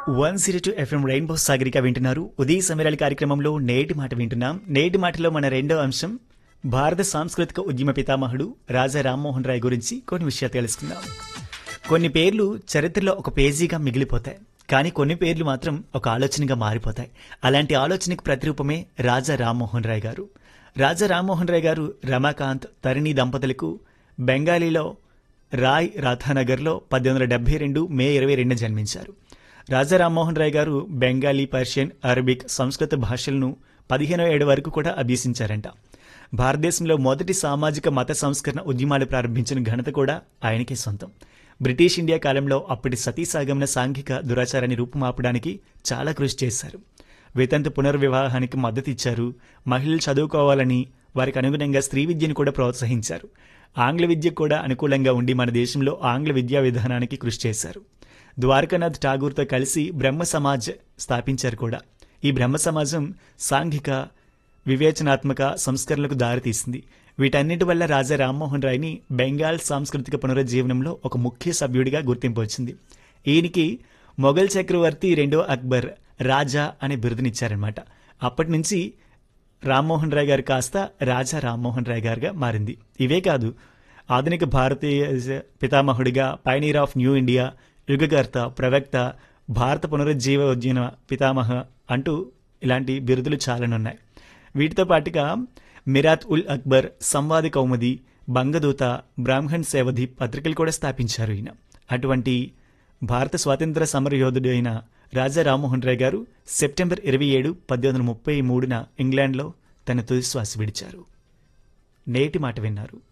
one zero two FM rainbow Sagarika వింటున్నారు ఉదయ సమీరాల కార్యక్రమంలో నేటి మాట వింటున్నాం నేటి మాటలో మన రెండో అంశం భారత సాంస్కృతిక ఉద్యమ పితామహుడు రాజా రామ్మోహన్ రాయ్ గురించి కొన్ని విషయాలు తెలుసుకుందాం కొన్ని పేర్లు చరిత్రలో ఒక పేజీగా మిగిలిపోతాయి కానీ కొన్ని పేర్లు మాత్రం ఒక ఆలోచనగా మారిపోతాయి అలాంటి ఆలోచనకు ప్రతిరూపమే రాజా రామ్మోహన్ రాయ్ గారు రాజా రామ్మోహన్ రాయ్ గారు రమాకాంత్ తరిణి దంపతులకు బెంగాలీలో రాయ్ రాధానగర్లో పద్దెనిమిది వందల డెబ్బై రెండు మే ఇరవై రెండున జన్మించారు రాజా రామ్మోహన్ రాయ్ గారు బెంగాలీ పర్షియన్ అరబిక్ సంస్కృత భాషలను పదిహేనో ఏడు వరకు కూడా అభ్యసించారంట భారతదేశంలో మొదటి సామాజిక మత సంస్కరణ ఉద్యమాలు ప్రారంభించిన ఘనత కూడా ఆయనకే సొంతం బ్రిటిష్ ఇండియా కాలంలో అప్పటి సతీసాగమన సాంఘిక దురాచారాన్ని రూపుమాపడానికి చాలా కృషి చేశారు వేతంత పునర్వివాహానికి మద్దతు ఇచ్చారు మహిళలు చదువుకోవాలని వారికి అనుగుణంగా స్త్రీ విద్యను కూడా ప్రోత్సహించారు ఆంగ్ల విద్యకు కూడా అనుకూలంగా ఉండి మన దేశంలో ఆంగ్ల విద్యా విధానానికి కృషి చేశారు ద్వారకానాథ్ ఠాగూర్తో కలిసి బ్రహ్మ సమాజ్ స్థాపించారు కూడా ఈ బ్రహ్మ సమాజం సాంఘిక వివేచనాత్మక సంస్కరణలకు దారితీసింది వీటన్నిటి వల్ల రాజా రామ్మోహన్ రాయ్ని బెంగాల్ సాంస్కృతిక పునరుజ్జీవనంలో ఒక ముఖ్య సభ్యుడిగా గుర్తింపు వచ్చింది ఈయనకి మొఘల్ చక్రవర్తి రెండో అక్బర్ రాజా అనే బిరుదునిచ్చారనమాట అప్పటి నుంచి రామ్మోహన్ రాయ్ గారు కాస్త రాజా రామ్మోహన్ రాయ్ గారుగా మారింది ఇవే కాదు ఆధునిక భారతీయ పితామహుడిగా పైనీర్ ఆఫ్ న్యూ ఇండియా యుగకర్త ప్రవక్త భారత పునరుజ్జీవ ఉద్యమ పితామహ అంటూ ఇలాంటి బిరుదులు చాలానున్నాయి వీటితో పాటుగా మిరాత్ ఉల్ అక్బర్ సంవాది కౌముది బంగదూత బ్రాహ్మణ్ సేవధి పత్రికలు కూడా స్థాపించారు ఈయన అటువంటి భారత స్వాతంత్ర సమర యోధుడు అయిన రాజా రామ్మోహన్ రాయ్ గారు సెప్టెంబర్ ఇరవై ఏడు పద్దెనిమిది వందల ముప్పై మూడున ఇంగ్లాండ్లో తన తుది శ్వాస విడిచారు నేటి మాట విన్నారు